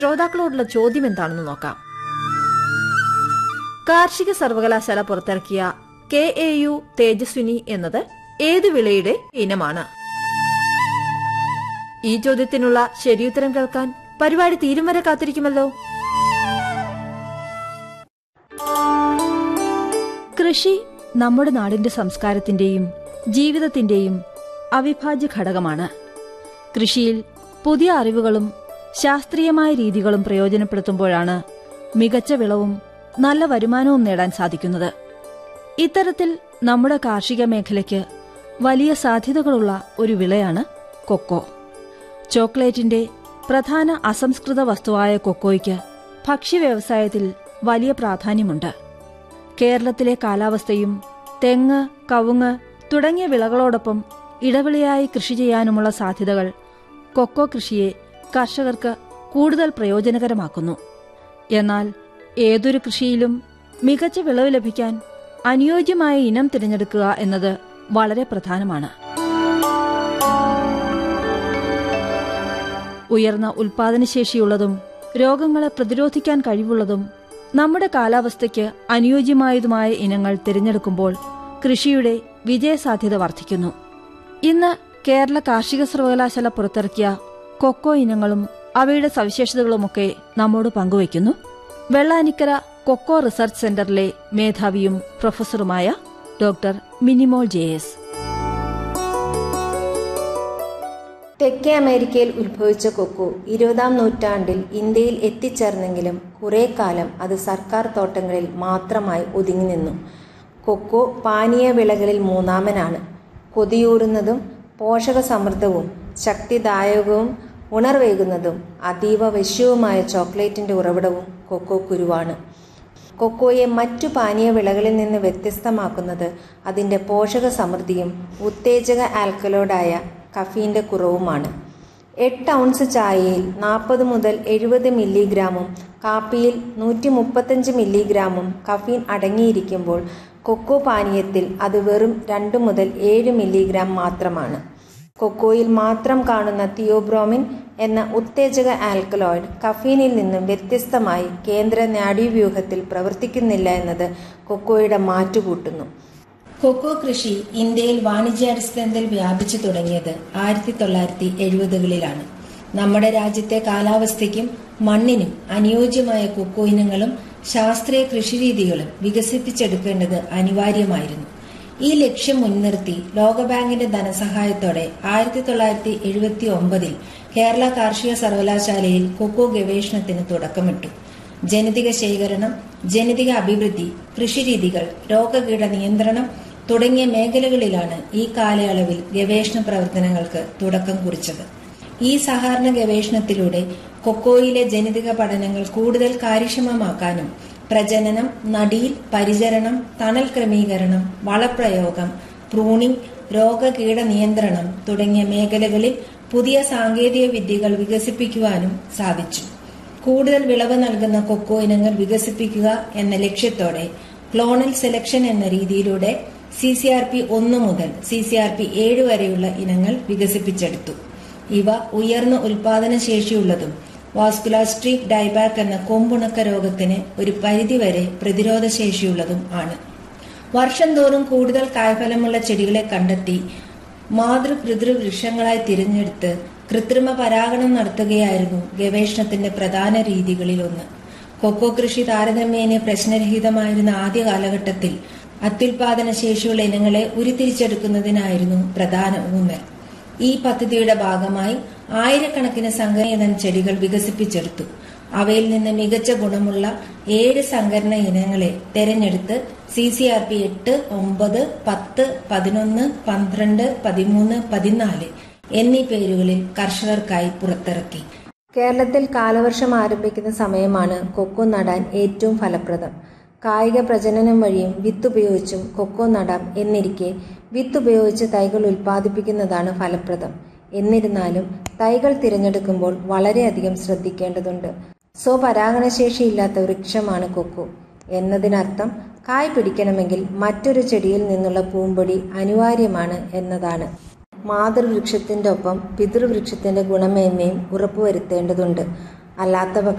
ശ്രോതാക്കളോടുള്ള ചോദ്യം എന്താണെന്ന് നോക്കാം കാർഷിക സർവകലാശാല പുറത്തിറക്കിയ കെ എ യു തേജസ്വിനി എന്നത് ഏത് വിളയുടെ ഇനമാണ് ഈ ചോദ്യത്തിനുള്ള ശരിയുത്തരം കേൾക്കാൻ പരിപാടി തീരും വരെ കാത്തിരിക്കുമല്ലോ കൃഷി നമ്മുടെ നാടിന്റെ സംസ്കാരത്തിന്റെയും ജീവിതത്തിന്റെയും അവിഭാജ്യ ഘടകമാണ് കൃഷിയിൽ പുതിയ അറിവുകളും ശാസ്ത്രീയമായ രീതികളും പ്രയോജനപ്പെടുത്തുമ്പോഴാണ് മികച്ച വിളവും നല്ല വരുമാനവും നേടാൻ സാധിക്കുന്നത് ഇത്തരത്തിൽ നമ്മുടെ കാർഷിക മേഖലയ്ക്ക് വലിയ സാധ്യതകളുള്ള ഒരു വിളയാണ് കൊക്കോ ചോക്ലേറ്റിന്റെ പ്രധാന അസംസ്കൃത വസ്തുവായ കൊക്കോയ്ക്ക് ഭക്ഷ്യവ്യവസായത്തിൽ വലിയ പ്രാധാന്യമുണ്ട് കേരളത്തിലെ കാലാവസ്ഥയും തെങ്ങ് കവുങ്ങ് തുടങ്ങിയ വിളകളോടൊപ്പം ഇടവിളയായി കൃഷി ചെയ്യാനുമുള്ള സാധ്യതകൾ കൊക്കോ കൃഷിയെ കർഷകർക്ക് കൂടുതൽ പ്രയോജനകരമാക്കുന്നു എന്നാൽ ഏതൊരു കൃഷിയിലും മികച്ച വിളവ് ലഭിക്കാൻ അനുയോജ്യമായ ഇനം തിരഞ്ഞെടുക്കുക എന്നത് വളരെ പ്രധാനമാണ് ഉയർന്ന ഉൽപാദനശേഷിയുള്ളതും രോഗങ്ങളെ പ്രതിരോധിക്കാൻ കഴിവുള്ളതും നമ്മുടെ കാലാവസ്ഥയ്ക്ക് അനുയോജ്യമായതുമായ ഇനങ്ങൾ തിരഞ്ഞെടുക്കുമ്പോൾ കൃഷിയുടെ വിജയസാധ്യത വർദ്ധിക്കുന്നു ഇന്ന് കേരള കാർഷിക സർവകലാശാല പുറത്തിറക്കിയ കൊക്കോ ഇനങ്ങളും അവയുടെ സവിശേഷതകളുമൊക്കെ നമ്മോട് പങ്കുവയ്ക്കുന്നു വെള്ളാനിക്കര കൊക്കോ റിസർച്ച് സെന്ററിലെ മേധാവിയും പ്രൊഫസറുമായ ഡോക്ടർ മിനിമോൾ ജെ എസ് തെക്കേ അമേരിക്കയിൽ ഉത്ഭവിച്ച കൊക്കോ ഇരുപതാം നൂറ്റാണ്ടിൽ ഇന്ത്യയിൽ എത്തിച്ചേർന്നെങ്കിലും കുറേ കാലം അത് സർക്കാർ തോട്ടങ്ങളിൽ മാത്രമായി ഒതുങ്ങി നിന്നു കൊക്കോ പാനീയ വിളകളിൽ മൂന്നാമനാണ് കൊതിയൂറുന്നതും പോഷകസമൃദ്ധവും ശക്തിദായകവും ഉണർവേകുന്നതും അതീവ വശ്യവുമായ ചോക്ലേറ്റിന്റെ ഉറവിടവും കൊക്കോ കുരുവാണ് കൊക്കോയെ മറ്റു പാനീയ വിളകളിൽ നിന്ന് വ്യത്യസ്തമാക്കുന്നത് അതിൻ്റെ പോഷക സമൃദ്ധിയും ഉത്തേജക ആൽക്കലോയിഡായ കഫീൻ്റെ കുറവുമാണ് എട്ട് ഔൺസ് ചായയിൽ നാൽപ്പത് മുതൽ എഴുപത് മില്ലിഗ്രാമും കാപ്പിയിൽ നൂറ്റി മുപ്പത്തഞ്ച് മില്ലിഗ്രാമും കഫീൻ അടങ്ങിയിരിക്കുമ്പോൾ കൊക്കോ പാനീയത്തിൽ അത് വെറും രണ്ട് മുതൽ ഏഴ് മില്ലിഗ്രാം മാത്രമാണ് കൊക്കോയിൽ മാത്രം കാണുന്ന തിയോബ്രോമിൻ എന്ന ഉത്തേജക ആൽക്കലോയിഡ് കഫീനിൽ നിന്നും വ്യത്യസ്തമായി കേന്ദ്ര നാഡീവ്യൂഹത്തിൽ പ്രവർത്തിക്കുന്നില്ല എന്നത് കൊക്കോയുടെ മാറ്റുകൂട്ടുന്നു കൊക്കോ കൃഷി ഇന്ത്യയിൽ വാണിജ്യാടിസ്ഥാനത്തിൽ വ്യാപിച്ചു തുടങ്ങിയത് ആയിരത്തി തൊള്ളായിരത്തി എഴുപതുകളിലാണ് നമ്മുടെ രാജ്യത്തെ കാലാവസ്ഥയ്ക്കും മണ്ണിനും അനുയോജ്യമായ കൊക്കോ ഇനങ്ങളും ശാസ്ത്രീയ കൃഷിരീതികളും വികസിപ്പിച്ചെടുക്കേണ്ടത് അനിവാര്യമായിരുന്നു ഈ ലക്ഷ്യം മുൻനിർത്തി ലോകബാങ്കിന്റെ ധനസഹായത്തോടെ ആയിരത്തി തൊള്ളായിരത്തി എഴുപത്തി ഒമ്പതിൽ കേരള കാർഷിക സർവകലാശാലയിൽ കൊക്കോ ഗവേഷണത്തിന് തുടക്കമിട്ടു ജനിതക ശേഖരണം ജനിതക അഭിവൃദ്ധി കൃഷിരീതികൾ രോഗകീട നിയന്ത്രണം തുടങ്ങിയ മേഖലകളിലാണ് ഈ കാലയളവിൽ ഗവേഷണ പ്രവർത്തനങ്ങൾക്ക് തുടക്കം കുറിച്ചത് ഈ സഹകരണ ഗവേഷണത്തിലൂടെ കൊക്കോയിലെ ജനിതക പഠനങ്ങൾ കൂടുതൽ കാര്യക്ഷമമാക്കാനും പ്രജനനം നടീൽ പരിചരണം തണൽ ക്രമീകരണം വളപ്രയോഗം പ്രൂണിംഗ് രോഗകീട നിയന്ത്രണം തുടങ്ങിയ മേഖലകളിൽ പുതിയ സാങ്കേതിക വിദ്യകൾ വികസിപ്പിക്കുവാനും സാധിച്ചു കൂടുതൽ വിളവ് നൽകുന്ന കൊക്കോ ഇനങ്ങൾ വികസിപ്പിക്കുക എന്ന ലക്ഷ്യത്തോടെ ക്ലോണൽ സെലക്ഷൻ എന്ന രീതിയിലൂടെ സി സി ആർ പി ഒന്ന് മുതൽ സി സി ആർ പി ഏഴ് വരെയുള്ള ഇനങ്ങൾ വികസിപ്പിച്ചെടുത്തു ഇവ ഉയർന്ന ഉൽപാദന ശേഷിയുള്ളതും വാസ്കുലാസ്ട്രീക് ഡൈബാക്ക് എന്ന കൊമ്പുണക്ക രോഗത്തിന് ഒരു പരിധിവരെ പ്രതിരോധ ശേഷിയുള്ളതും ആണ് വർഷം തോറും കൂടുതൽ കായ്ഫലമുള്ള ചെടികളെ കണ്ടെത്തി മാതൃപിതൃ വൃക്ഷങ്ങളായി തിരഞ്ഞെടുത്ത് കൃത്രിമ പരാഗണം നടത്തുകയായിരുന്നു ഗവേഷണത്തിന്റെ പ്രധാന രീതികളിലൊന്ന് കൊക്കോ കൃഷി താരതമ്യേന പ്രശ്നരഹിതമായിരുന്ന ആദ്യ കാലഘട്ടത്തിൽ അത്യുൽപാദന ശേഷിയുള്ള ഇനങ്ങളെ ഉരുത്തിരിച്ചെടുക്കുന്നതിനായിരുന്നു പ്രധാന ഊന്നൽ ഈ പദ്ധതിയുടെ ഭാഗമായി ആയിരക്കണക്കിന് സങ്കരയിനം ചെടികൾ വികസിപ്പിച്ചെടുത്തു അവയിൽ നിന്ന് മികച്ച ഗുണമുള്ള ഏഴ് സങ്കരണ ഇനങ്ങളെ തെരഞ്ഞെടുത്ത് സി സി ആർ പി എട്ട് ഒമ്പത് പത്ത് പതിനൊന്ന് പന്ത്രണ്ട് പതിമൂന്ന് പതിനാല് എന്നീ പേരുകളിൽ കർഷകർക്കായി പുറത്തിറക്കി കേരളത്തിൽ കാലവർഷം ആരംഭിക്കുന്ന സമയമാണ് കൊക്കോ നടാൻ ഏറ്റവും ഫലപ്രദം കായിക പ്രജനനം വഴിയും വിത്ത് ഉപയോഗിച്ചും കൊക്കോ നടാം എന്നിരിക്കെ വിത്ത് ഉപയോഗിച്ച് തൈകൾ ഉൽപ്പാദിപ്പിക്കുന്നതാണ് ഫലപ്രദം എന്നിരുന്നാലും തൈകൾ തിരഞ്ഞെടുക്കുമ്പോൾ വളരെയധികം ശ്രദ്ധിക്കേണ്ടതുണ്ട് സ്വപരാഗണശേഷിയില്ലാത്ത വൃക്ഷമാണ് കൊക്കോ എന്നതിനർത്ഥം കായ് പിടിക്കണമെങ്കിൽ മറ്റൊരു ചെടിയിൽ നിന്നുള്ള പൂമ്പൊടി അനിവാര്യമാണ് എന്നതാണ് മാതൃവൃക്ഷത്തിൻ്റെ ഒപ്പം പിതൃവൃക്ഷത്തിൻ്റെ ഗുണമേന്മയും ഉറപ്പുവരുത്തേണ്ടതുണ്ട് അല്ലാത്ത